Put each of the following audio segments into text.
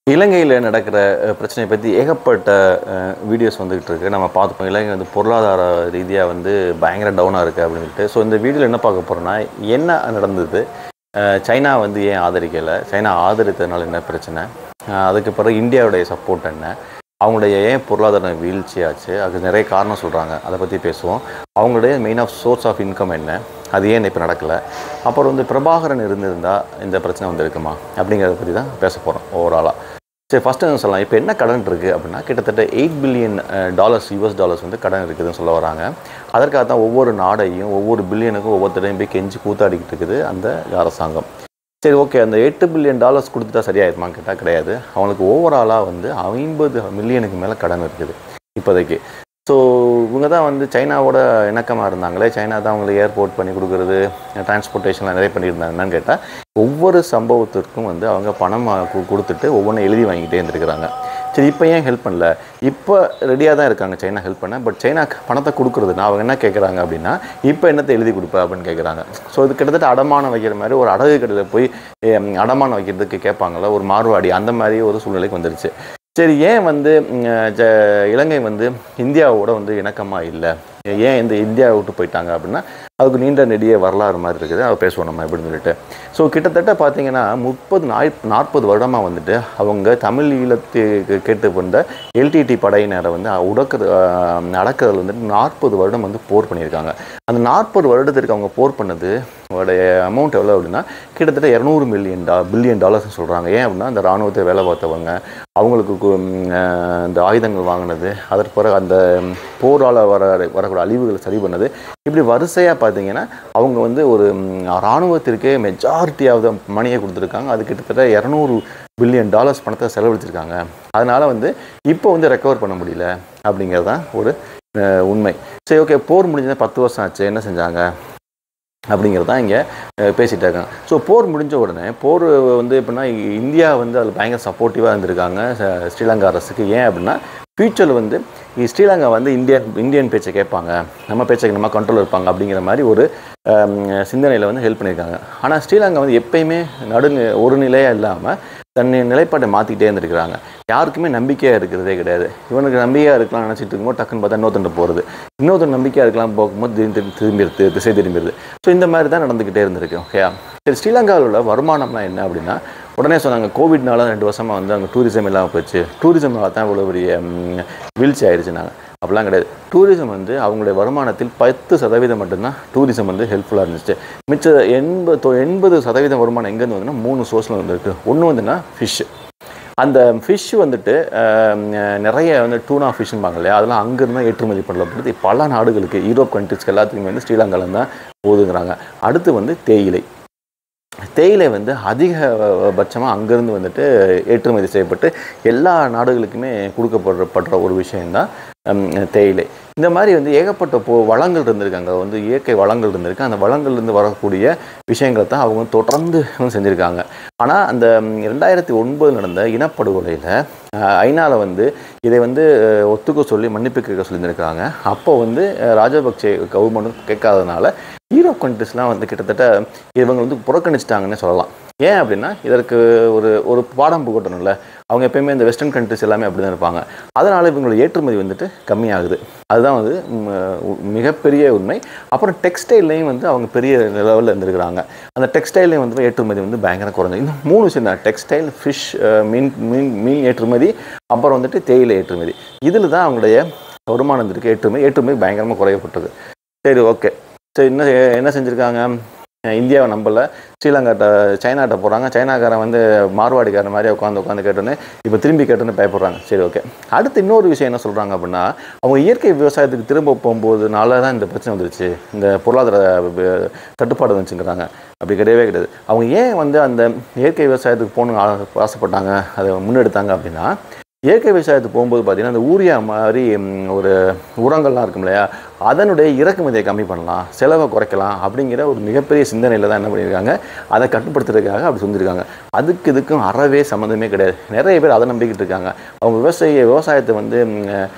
இலங்கையில் நடக்கிற அஹ், பிரச்சனையை பற்றி ஏகப்பட்ட வீடியோஸ் வந்துகிட்டு இருக்கு நம்ம பார்த்துப்போம் இலங்கை வந்து பொருளாதார ரீதியாக வந்து பயங்கர டவுனாக இருக்குது அப்படின்னு சொல்லிட்டு ஸோ இந்த வீடியோவில் என்ன பார்க்க போகிறோன்னா என்ன நடந்தது அஹ், சைனா வந்து ஏன் ஆதரிக்கலை சைனா ஆதரித்ததுனால என்ன பிரச்சனை அஹ், அதுக்கு பிறகு இந்தியாவுடைய சப்போர்ட் என்ன அவங்களுடைய ஏன் பொருளாதார வீழ்ச்சி ஆச்சு அதுக்கு நிறைய காரணம் சொல்கிறாங்க அதை பற்றி பேசுவோம் அவங்களுடைய main of source of income என்ன அது ஏன் இப்போ நடக்கலை அப்புறம் வந்து பிரபாகரன் இருந்திருந்தால் இந்த பிரச்சனை வந்திருக்குமா அப்படிங்கிறத பற்றி தான் பேச போகிறோம் ஓவராலாக சரி ஃபஸ்ட்டு என்ன சொல்லலாம் இப்போ என்ன கடன் இருக்குது அப்படின்னா கிட்டத்தட்ட eight billion dollars US dollars வந்து கடன் இருக்குதுன்னு சொல்ல வராங்க அதற்காக தான் ஒவ்வொரு நாடையும் ஒவ்வொரு பில்லியனுக்கும் ஒவ்வொருத்தரையும் போய் கெஞ்சி கூத்தாடிக்கிட்டு இருக்குது அந்த அரசாங்கம் சரி ஓகே அந்த எட்டு பில்லியன் டாலர்ஸ் கொடுத்துட்டா சரியாயிருமான்னு கேட்டால் கிடையாது அவங்களுக்கு ஓவராலாக வந்து ஐம்பது மில்லியனுக்கு மேலே கடன் இருக்குது இப்போதைக்கு ஸோ இவங்க தான் வந்து சைனாவோட இணக்கமாக இருந்தாங்களே சைனா தான் அவங்களுக்கு ஏர்போர்ட் பண்ணி கொடுக்குறது டிரான்ஸ்போர்ட்டேஷன்லாம் நிறைய பண்ணியிருந்தாங்க என்னன்னு கேட்டால் ஒவ்வொரு சம்பவத்திற்கும் வந்து அவங்க பணம் கு- கொடுத்துட்டு ஒவ்வொன்றும் எழுதி வாங்கிட்டே இருந்திருக்கிறாங்க சரி இப்போ ஏன் ஹெல்ப் பண்ணல இப்போ ரெடியாக தான் இருக்காங்க சைனா ஹெல்ப் பண்ண பட் சைனா பணத்தை கொடுக்குறதுனா அவங்க என்ன கேட்குறாங்க அப்படின்னா இப்போ என்னத்தை எழுதி கொடுப்ப அப்படின்னு கேட்குறாங்க ஸோ இது கிட்டத்தட்ட அடமானம் வைக்கிற மாதிரி ஒரு அடகு கடையில் போய் எம், அடமானம் வைக்கிறதுக்கு கேட்பாங்கல்ல ஒரு மார்வாடி அந்த மாதிரி ஒரு சூழ்நிலைக்கு வந்துருச்சு சரி ஏன் வந்து ம், ஜ- இலங்கை வந்து இந்தியாவோட வந்து இணக்கமாக இல்லை ஏன் இந்த இந்தியாவை விட்டு போயிட்டாங்க அப்படின்னா அதுக்கு நீண்ட நெடிய வரலாறு மாதிரி இருக்குது அதை பேசுவோம் நம்ம எப்படின்னு சொல்லிட்டு ஸோ கிட்டத்தட்ட பார்த்தீங்கன்னா முப்பது நாய் நாற்பது வருடமாக வந்துட்டு அவங்க தமிழ் ஈழத்துக்கு கேட்டு வந்த எல்டிடி படையினரை வந்து உடக்கிறது அடக்கிறதுல வந்துட்டு நாற்பது வருடம் வந்து போர் பண்ணியிருக்காங்க அந்த நாற்பது வருடத்திற்கு அவங்க போர் பண்ணது உடைய அமௌண்ட் எவ்வளோ அப்படின்னா கிட்டத்தட்ட இரநூறு மில்லியன் டா பில்லியன் டாலர்ஸ் சொல்கிறாங்க ஏன் அப்படின்னா அந்த இராணுவத்தை வேலை பார்த்தவங்க அவங்களுக்கு கு- ம், அஹ், இந்த ஆயுதங்கள் வாங்கினது அதற்கு பிறகு அந்த ம், போரால் வர வரக்கூடிய அழிவுகளை சரி பண்ணது இப்படி வரிசையாக பார்த்தீங்கன்னா அவங்க வந்து ஒரு ம், இராணுவத்திற்கே மெஜாரிட்டி ஆஃப் த மணியை கொடுத்துருக்காங்க அது கிட்டத்தட்ட இரநூறு பில்லியன் டாலர்ஸ் பணத்தை செலவழிச்சிருக்காங்க அதனால் வந்து இப்போ வந்து ரெக்கவர் பண்ண முடியல அப்படிங்கிறது தான் ஒரு அஹ், உண்மை சரி ஓகே போர் முடிஞ்சது பத்து வருஷம் ஆச்சு என்ன செஞ்சாங்க அப்படிங்கிறது தான் இங்கே பேசிகிட்டு இருக்காங்க ஸோ போர் முடிஞ்ச உடனே போர் வந்து எப்படின்னா இ- இந்தியா வந்து அதில் பயங்கர சப்போர்ட்டிவாக இருந்திருக்காங்க ச- ஸ்ரீலங்கா அரசுக்கு ஏன் அப்படின்னா ஃப்யூச்சரில் வந்து இ- ஸ்ரீலங்கா வந்து இந்தியன் இந்தியன் பேச்சை கேட்பாங்க நம்ம பேச்சை நம்ம கண்ட்ரோல் இருப்பாங்க அப்படிங்கிற மாதிரி ஒரு சிந்தனையில் வந்து ஹெல்ப் பண்ணியிருக்காங்க ஆனால் ஸ்ரீலங்கா வந்து எப்பயுமே நடு ஒரு நிலையாக இல்லாமல் தன்னை நிலைப்பாட்டை மாற்றிக்கிட்டே இருந்திருக்கிறாங்க யாருக்குமே நம்பிக்கையாக இருக்கிறதே கிடையாது இவனுக்கு நம்பிக்கையாக இருக்கலாம் நினச்சிட்டு இருக்கும்போது டக்குன்னு பார்த்தா இன்னொருத்தன் போகிறது இன்னொருத்தன் நம்பிக்கையாக இருக்கலாம் போகும்போது திடீர்னு திடீர்னு திரும்பிடுது திசை திரும்பிடுது ஸோ இந்த மாதிரி தான் நடந்துக்கிட்டே இருந்திருக்கு ஓகே சரி ஸ்ரீலங்காவில் உள்ள வருமானம்லாம் என்ன அப்படின்னா உடனே சொன்னாங்க கோவிட்னால ரெண்டு வருஷமாக வந்து அங்கே டூரிசம் இல்லாமல் போச்சு டூரிசம்னால தான் இவ்வளோ பெரிய ம், வீழ்ச்சி ஆயிடுச்சுனாங்க அப்படிலாம் கிடையாது டூரிசம் வந்து அவங்களுடைய வருமானத்தில் பத்து சதவீதம் மட்டும்தான் டூரிசம் வந்து ஹெல்ப்ஃபுல்லாக இருந்துச்சு மிச்ச எண்பது தொ- எண்பது சதவீதம் வருமானம் எங்கேருந்து வந்துன்னா மூணு சோர்ஸில் வந்துருக்கு ஒன்று வந்துன்னா ஃபிஷ் அந்த ஃபிஷ் வந்துட்டு ஆம், நிறைய வந்து டூனா ஃபிஷ்பாங்க இல்லையா அதெல்லாம் அங்கேருந்து ஏற்றுமதி பண்ணப்படுது பல நாடுகளுக்கு யூரோப் கண்ட்ரிஸ்க்கு எல்லாத்துக்குமே வந்து ஸ்ரீலங்காவில் தான் போகுதுங்கிறாங்க அடுத்து வந்து தேயிலை தேயிலை வந்து அதிகபட்சமாக அங்கேருந்து வந்துட்டு ஏற்றுமதி செய்யப்பட்டு எல்லா நாடுகளுக்குமே கொடுக்கப்படுற படுற ஒரு விஷயந்தான் ஹம், தேயிலை இந்த மாதிரி வந்து ஏகப்பட்ட போ வளங்கள் இருந்திருக்காங்க வந்து இயற்கை வளங்கள் இருந்திருக்கு அந்த வளங்கள்லேருந்து வரக்கூடிய விஷயங்களை தான் அவங்க தொடர்ந்து வந்து செஞ்சுருக்காங்க ஆனால் அந்த ம், ரெண்டாயிரத்தி ஒன்பது நடந்த இனப்படுகொலையில் ஐநாவில் வந்து இதை வந்து அஹ், ஒத்துக்க சொல்லி மன்னிப்பு கேட்க சொல்லியிருந்திருக்காங்க அப்போ வந்து அஹ், ராஜபக்சே கவர்மெண்ட் கேட்காதனால யூரோப் கண்ட்ரிஸ்லாம் வந்து கிட்டத்தட்ட இவங்க வந்து புறக்கணிச்சிட்டாங்கன்னே சொல்லலாம் ஏன் அப்படின்னா இதற்கு ஒரு ஒரு பாடம் புகட்டணும்ல அவங்க எப்பயுமே இந்த வெஸ்டர்ன் கண்ட்ரிஸ் எல்லாமே அப்படி தான் இருப்பாங்க அதனால் இவங்களோட ஏற்றுமதி வந்துட்டு கம்மியாகுது அதுதான் வந்து ம், உ- மிகப்பெரிய உண்மை அப்புறம் டெக்ஸ்டைல்லையும் வந்து அவங்க பெரிய லெவலில் இருந்திருக்கிறாங்க அந்த டெக்ஸ்டைல்லையும் வந்து ஏற்றுமதி வந்து பயங்கர குறைஞ்சு இந்த மூணு விஷயம் தான் டெக்ஸ்டைல் ஃபிஷ் மீன் மீன் மீன் ஏற்றுமதி அப்புறம் வந்துட்டு தேயிலை ஏற்றுமதி இதில் தான் அவங்களுடைய வருமானத்திற்கு ஏற்றுமதி ஏற்றுமதி பயங்கரமாக குறையப்பட்டது சரி ஓகே சரி என்ன என்ன செஞ்சுருக்காங்க இந்தியாவை நம்பல ஸ்ரீலங்காட்ட சைனாட்ட போகிறாங்க சைனாக்காரன் வந்து மார்வாடிக்காரன் மாதிரி உட்காந்து உட்காந்து கேட்டோன்னே இப்போ திரும்பி கேட்டோன்னு பயப்படுறாங்க சரி ஓகே அடுத்து இன்னொரு விஷயம் என்ன சொல்கிறாங்க அப்படின்னா அவங்க இயற்கை விவசாயத்துக்கு திரும்ப போகும்போதுனால தான் இந்த பிரச்சனை வந்துருச்சு இந்த பொருளாதார வ- தட்டுப்பாடு வந்துச்சுங்கிறாங்க அப்படி கிடையவே கிடையாது அவங்க ஏன் வந்து அந்த இயற்கை விவசாயத்துக்கு போகணுன்னு ஆ- ஆசைப்பட்டாங்க அதை முன்னெடுத்தாங்க அப்படின்னா இயற்கை விவசாயத்துக்கு போகும்போது பார்த்தீங்கன்னா அந்த ஊரியா மாதிரி ம், ஒரு உரங்கள்லாம் இருக்கும் இல்லையா அதனுடைய இறக்குமதியை கம்மி பண்ணலாம் செலவை குறைக்கலாம் அப்படிங்கிற ஒரு மிகப்பெரிய சிந்தனையில் தான் என்ன பண்ணியிருக்காங்க அதை கட்டுப்படுத்துறதுக்காக அப்படி செஞ்சுருக்காங்க அதுக்கு இதுக்கும் அறவே சம்மந்தமே கிடையாது நிறைய பேர் அதை நம்பிக்கிட்டு இருக்காங்க அவங்க விவசாய விவசாயத்தை வந்து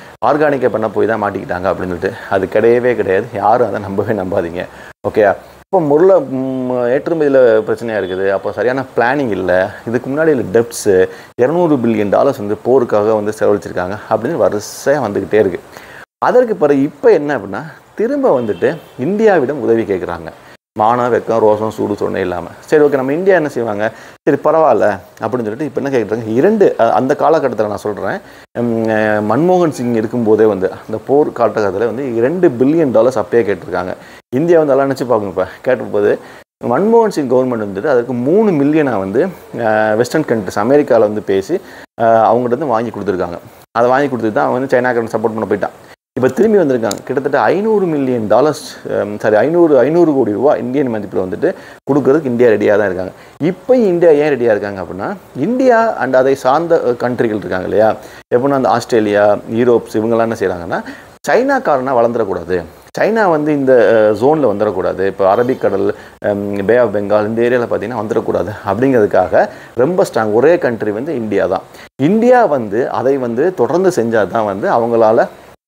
ஆர்கானிக்கை பண்ண போய் தான் மாட்டிக்கிட்டாங்க அப்படின்னு சொல்லிட்டு அது கிடையவே கிடையாது யாரும் அதை நம்பவே நம்பாதீங்க ஓகே இப்போ முருளை ஏற்றுமதியில் பிரச்சனையாக இருக்குது அப்போ சரியான பிளானிங் இல்லை இதுக்கு முன்னாடி டெப்ஸு இரநூறு பில்லியன் டாலர்ஸ் வந்து போருக்காக வந்து செலவழிச்சிருக்காங்க அப்படின்னு வரிசையாக வந்துக்கிட்டே இருக்குது அதற்கு பிறகு இப்போ என்ன அப்படின்னா திரும்ப வந்துட்டு இந்தியாவிடம் உதவி கேட்குறாங்க மானம் வெக்கம் ரோசம் சூடு சொன்னே இல்லாமல் சரி ஓகே நம்ம இந்தியா என்ன செய்வாங்க சரி பரவாயில்ல அப்படின்னு சொல்லிட்டு இப்போ என்ன கேட்குறாங்க இரண்டு அஹ், அந்த காலகட்டத்தில் நான் சொல்கிறேன் மன்மோகன் சிங் இருக்கும்போதே வந்து அந்த போர் காலகட்டத்தில் வந்து இரண்டு பில்லியன் டாலர்ஸ் அப்பயே கேட்டிருக்காங்க இந்தியா வந்து எல்லாம் நினச்சி பார்க்கணும் இப்போ கேட்டபோது மன்மோகன் சிங் கவர்மெண்ட் வந்துட்டு அதுக்கு மூணு மில்லியனை வந்து வெஸ்டர்ன் கண்ட்ரிஸ் அமெரிக்காவில் வந்து பேசி அஹ், அவங்ககிட்ட இருந்து வாங்கி கொடுத்துருக்காங்க அதை வாங்கி கொடுத்துட்டு தான் அவன் வந்து சைனாக்காரன் சப்போர்ட் பண்ண போயிட்டான் இப்போ திரும்பி வந்திருக்காங்க கிட்டத்தட்ட ஐநூறு மில்லியன் டாலர்ஸ் சாரி ஐநூறு ஐநூறு கோடி ரூபா இந்தியன் மதிப்பில் வந்துட்டு கொடுக்கறதுக்கு இந்தியா ரெடியாக தான் இருக்காங்க இப்போ இந்தியா ஏன் ரெடியாக இருக்காங்க அப்படின்னா இந்தியா அண்ட் அதை சார்ந்த கண்ட்ரிகள் இருக்காங்க இல்லையா எப்படின்னா அந்த ஆஸ்திரேலியா யூரோப்ஸ் இவங்கெல்லாம் என்ன செய்கிறாங்கன்னா சைனாக்காரனா வளர்ந்துடக்கூடாது சைனா வந்து இந்த ஜோனில் வந்துடக்கூடாது இப்போ அரபிக்கடல் பே ஆஃப் பெங்கால் இந்த ஏரியாவில் பார்த்தீங்கன்னா வந்துடக்கூடாது அப்படிங்கிறதுக்காக ரொம்ப ஸ்ட்ராங் ஒரே கண்ட்ரி வந்து இந்தியா தான் இந்தியா வந்து அதை வந்து தொடர்ந்து செஞ்சால் தான் வந்து அவங்களால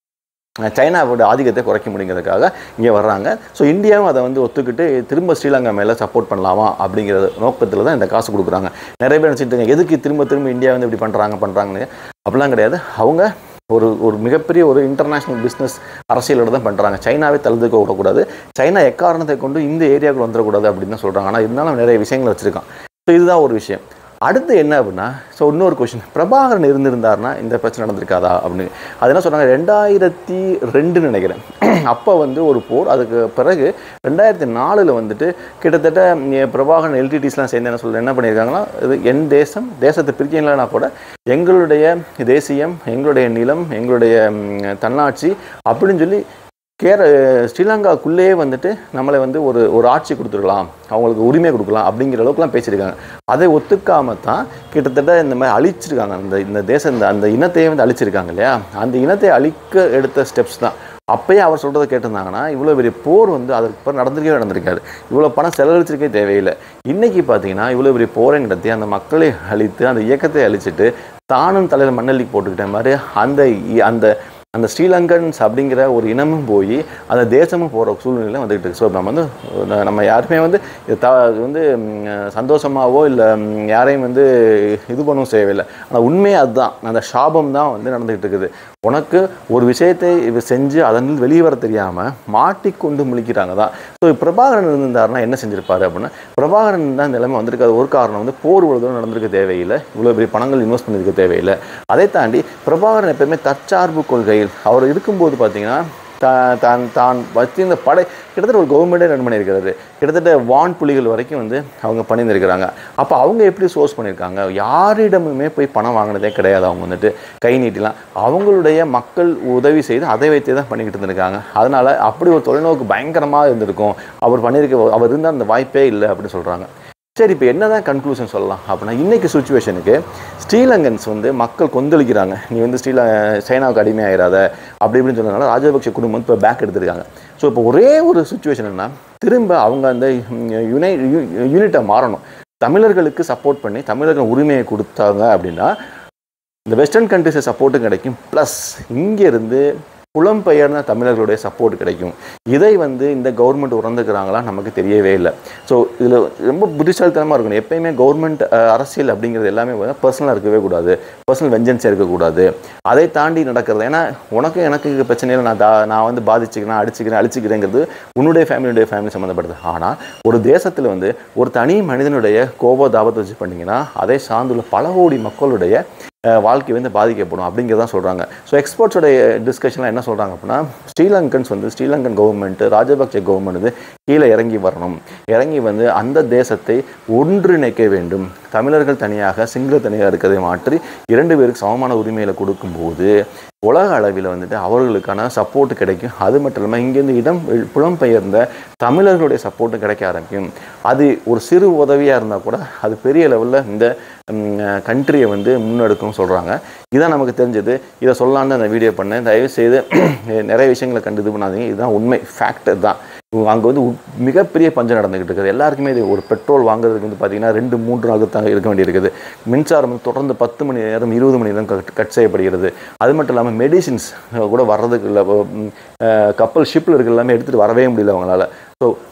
சைனாவோட ஆதிக்கத்தை குறைக்க முடியுங்கிறதுக்காக இங்கே வர்றாங்க ஸோ இந்தியாவும் அதை வந்து ஒத்துக்கிட்டு திரும்ப ஸ்ரீலங்கா மேலே சப்போர்ட் பண்ணலாமா அப்படிங்கிற நோக்கத்தில் தான் இந்த காசு கொடுக்குறாங்க நிறைய பேர் நினச்சிட்டு இருக்காங்க, எதுக்கு திரும்ப திரும்ப இந்தியா வந்து இப்படி பண்ணுறாங்க பண்ணுறாங்கன்னு அப்படிலாம் கிடையாது அவங்க ஒரு ஒரு மிகப்பெரிய ஒரு இன்டர்நேஷ்னல் பிஸ்னஸ் அரசியலோட தான் பண்ணுறாங்க சைனாவே தழுதுக்க விடக்கூடாது சைனா எக்காரணத்தை கொண்டு இந்த ஏரியாவுக்குள்ள வந்துடக்கூடாது அப்படின்னு தான் சொல்கிறாங்க ஆனால் இருந்தாலும் நிறைய விஷயங்கள் வச்சுருக்கான் ஸோ இதுதான் ஒரு விஷயம் அடுத்து என்ன அப்படின்னா ஸோ இன்னொரு கொஷின் பிரபாகரன் இருந்திருந்தாருன்னா இந்த பிரச்சனை நடந்திருக்காதா அப்படின்னு அது என்ன சொன்னாங்க ரெண்டாயிரத்தி ரெண்டுன்னு நினைக்கிறேன் அப்போ வந்து ஒரு போர் அதுக்கு பிறகு ரெண்டாயிரத்தி நாலில் வந்துட்டு கிட்டத்தட்ட ம், பிரபாகரன் எல்டிடிஸ்லாம் சேர்ந்து என்ன சொல்ல என்ன பண்ணியிருக்காங்கன்னா இது என் தேசம் தேசத்தை பிரிக்கலைன்னா கூட எங்களுடைய தேசியம் எங்களுடைய நிலம் எங்களுடைய ம், தன்னாட்சி அப்படின்னு சொல்லி கேர ஸ்ரீலங்காக்குள்ளேயே வந்துட்டு நம்மளை வந்து ஒரு ஒரு ஆட்சி கொடுத்துருக்கலாம் அவங்களுக்கு உரிமை கொடுக்கலாம் அப்படிங்கிற அளவுக்குலாம் பேசியிருக்காங்க அதை ஒத்துக்காம தான் கிட்டத்தட்ட இந்த மாதிரி அழிச்சிருக்காங்க அந்த இந்த தேசம் இந்த அந்த இனத்தையே வந்து அழிச்சிருக்காங்க இல்லையா அந்த இனத்தை அழிக்க எடுத்த ஸ்டெப்ஸ் தான் அப்பயே அவர் சொல்கிறத கேட்டிருந்தாங்கன்னா இவ்வளோ பெரிய போர் வந்து அதற்கு பிறகு நடந்திருக்கவே நடந்திருக்காது இவ்வளோ பணம் செலவழிச்சிருக்கே தேவையில்லை இன்னைக்கு பார்த்தீங்கன்னா இவ்வளோ பெரிய போரை நடத்தி அந்த மக்களை அழித்து அந்த இயக்கத்தை அழிச்சிட்டு தானும் தலையில் மண்ணள்ளி போட்டுக்கிட்ட மாதிரி அந்த இ- அந்த அந்த ஸ்ரீலங்கன்ஸ் அப்படிங்கிற ஒரு இனமும் போய் அந்த தேசமும் போகிற சூழ்நிலை வந்துகிட்டு இருக்கு ஸோ நம்ம வந்து அஹ் நம்ம யாருமே வந்து இது த இது வந்து ம், சந்தோஷமாவோ இல்லை யாரையும் வந்து இது பண்ணவும் செய்யவில்லை ஆனால் உண்மையே அதுதான் அந்த சாபம் தான் வந்து நடந்துகிட்டு இருக்குது உனக்கு ஒரு விஷயத்தை இது செஞ்சு அதன் வெளியே வர தெரியாமல் மாட்டிக்கொண்டு முழிக்கிறாங்க தான் ஸோ பிரபாகரன் இருந்திருந்தாருன்னா என்ன செஞ்சிருப்பாரு அப்படின்னா பிரபாகரன் தான் இந்த நிலைமை வந்திருக்காது ஒரு காரணம் வந்து போர் இவ்வளோ தூரம் நடந்திருக்க தேவையில்லை இவ்வளோ பெரிய பணங்கள் இன்வெஸ்ட் பண்ணியிருக்க தேவையில்லை அதை தாண்டி பிரபாகரன் எப்பயுமே தற்சார்பு கொள்கையில் அவர் இருக்கும்போது பார்த்தீங்கன்னா தான் தான் தான் வச்சிருந்த படை கிட்டத்தட்ட ஒரு கவர்மெண்ட்டே ரன் பண்ணியிருக்கிறாரு கிட்டத்தட்ட வான் புலிகள் வரைக்கும் வந்து அவங்க பண்ணியிருக்கிறாங்க அப்போ அவங்க எப்படி சோர்ஸ் பண்ணியிருக்காங்க யாரிடமுமே போய் பணம் வாங்கினதே கிடையாது அவங்க வந்துட்டு கை நீட்டிலாம் அவங்களுடைய மக்கள் உதவி செய்து அதை வைத்தே தான் பண்ணிக்கிட்டு இருந்திருக்காங்க அதனால் அப்படி ஒரு தொலைநோக்கு பயங்கரமாக இருந்திருக்கும் அவர் பண்ணியிருக்க அவர் இருந்த அந்த வாய்ப்பே இல்லை அப்படின்னு சொல்கிறாங்க சரி இப்போ என்னதான் கன்க்ளூஷன் சொல்லலாம் அப்படின்னா இன்னைக்கு சுச்சுவேஷனுக்கு ஸ்ரீலங்கன்ஸ் வந்து மக்கள் கொந்தளிக்கிறாங்க நீ வந்து ஸ்ரீல சைனாவுக்கு அடிமையாயிராத அப்படி இப்படின்னு சொன்னதுனால ராஜபக்ஷ குடும்பம் வந்து இப்போ பேக் எடுத்திருக்காங்க ஸோ இப்போ ஒரே ஒரு சுச்சுவேஷன் என்ன திரும்ப அவங்க அந்த யுனை யூனிட்டை மாறணும் தமிழர்களுக்கு சப்போர்ட் பண்ணி தமிழர்கள் உரிமையை கொடுத்தாங்க அப்படின்னா இந்த வெஸ்டர்ன் கண்ட்ரிஸை சப்போர்ட்டும் கிடைக்கும் ப்ளஸ் இங்கேருந்து புலம்பெயர்ந்த தமிழர்களுடைய சப்போர்ட் கிடைக்கும் இதை வந்து இந்த கவர்மெண்ட் உறந்துக்கிறாங்களா நமக்கு தெரியவே இல்லை ஸோ இதில் ரொம்ப புத்திசாலித்தனமாக இருக்கணும் எப்பயுமே கவர்மெண்ட் அரசியல் அப்படிங்கிறது எல்லாமே பர்சனலாக இருக்கவே கூடாது பர்சனல் வெஞ்சன்ஸாக இருக்கக்கூடாது அதை தாண்டி நடக்கிறது ஏன்னா உனக்கு எனக்கு இங்க பிரச்சனை இல்லை நான் தா நான் வந்து பாதிச்சுக்கிறேன் அடிச்சுக்கிறேன் அழிச்சுக்கிறேங்கிறது உன்னுடைய ஃபேமிலியுடைய ஃபேமிலி சம்மந்தப்படுது ஆனால் ஒரு தேசத்தில் வந்து ஒரு தனி மனிதனுடைய கோப தாபத்தை வச்சு பண்ணீங்கன்னா அதை சார்ந்துள்ள பல கோடி மக்களுடைய அஹ், வாழ்க்கை வந்து பாதிக்கப்படும் அப்படிங்கிறதான் சொல்கிறாங்க ஸோ எக்ஸ்போர்ட்ஸோடைய டிஸ்கஷன்லாம் என்ன சொல்கிறாங்க அப்படின்னா ஸ்ரீலங்கன்ஸ் வந்து ஸ்ரீலங்கன் கவர்மெண்ட் ராஜபக்சே கவர்மெண்ட் வந்து கீழே இறங்கி வரணும் இறங்கி வந்து அந்த தேசத்தை ஒன்றிணைக்க வேண்டும் தமிழர்கள் தனியாக சிங்கள தனியாக இருக்கிறதை மாற்றி இரண்டு பேருக்கு சமமான உரிமைகளை கொடுக்கும்போது உலக அளவில் வந்துட்டு அவர்களுக்கான சப்போர்ட் கிடைக்கும் அது மட்டும் இல்லாமல் இங்கேருந்து இடம் புலம்பெயர்ந்த தமிழர்களுடைய சப்போர்ட்டும் கிடைக்க ஆரம்பிக்கும் அது ஒரு சிறு உதவியாக இருந்தால் கூட அது பெரிய லெவலில் இந்த கண்ட்ரியை வந்து முன்னெடுக்கும் சொல்கிறாங்க இதான் நமக்கு தெரிஞ்சது இதை சொல்லலான்னு அந்த வீடியோ பண்ணேன் தயவு செய்து நிறைய விஷயங்களை கண்டு இது பண்ணாதீங்க இதுதான் உண்மை ஃபேக்ட் தான் அங்கே வந்து உ- மிகப்பெரிய பஞ்சம் நடந்துகிட்டு இருக்குது எல்லாருக்குமே இது ஒரு பெட்ரோல் வாங்குறதுக்கு வந்து பார்த்தீங்கன்னா ரெண்டு மூன்று நாளுக்கு தான் இருக்க வேண்டியிருக்குது மின்சாரம் வந்து தொடர்ந்து பத்து மணி நேரம் இருபது மணி நேரம் கட் கட் செய்யப்படுகிறது அது மட்டும் இல்லாமல் மெடிசின்ஸ் கூட வர்றதுக்கு இல்லை கப்பல் ஷிப்பில் இருக்க எல்லாமே எடுத்துகிட்டு வரவே முடியல அவங்களால ஸோ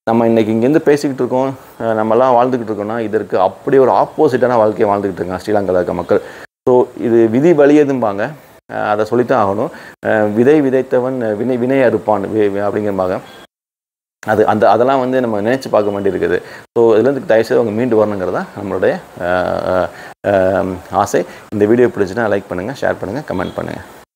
நம்ம இன்னைக்கு இங்கேருந்து பேசிக்கிட்டு இருக்கோம் அஹ் நம்மலாம் வாழ்ந்துக்கிட்டு இருக்கோம்னா இதற்கு அப்படி ஒரு ஆப்போசிட்டான வாழ்க்கையை வாழ்ந்துக்கிட்டு இருக்காங்க ஸ்ரீலங்காவில் இருக்க மக்கள் ஸோ இது விதி வலியதும்பாங்க அஹ் அதை சொல்லித்தான் ஆகணும் அஹ் விதை விதைத்தவன் அஹ் வினை வினை அறுப்பான் வி- வி- அப்படிங்கிறப்பாங்க அது அந்த அதெல்லாம் வந்து நம்ம நினைச்சு பார்க்க வேண்டியிருக்குது ஸோ இதுலேருந்து தயவுசெய்து அவங்க மீண்டு வரணுங்கிறதா நம்மளுடைய அஹ், அஹ், ஆசை இந்த வீடியோ பிடிச்சுன்னா லைக் பண்ணுங்கள் ஷேர் பண்ணுங்கள் கமெண்ட் பண்ணுங்கள்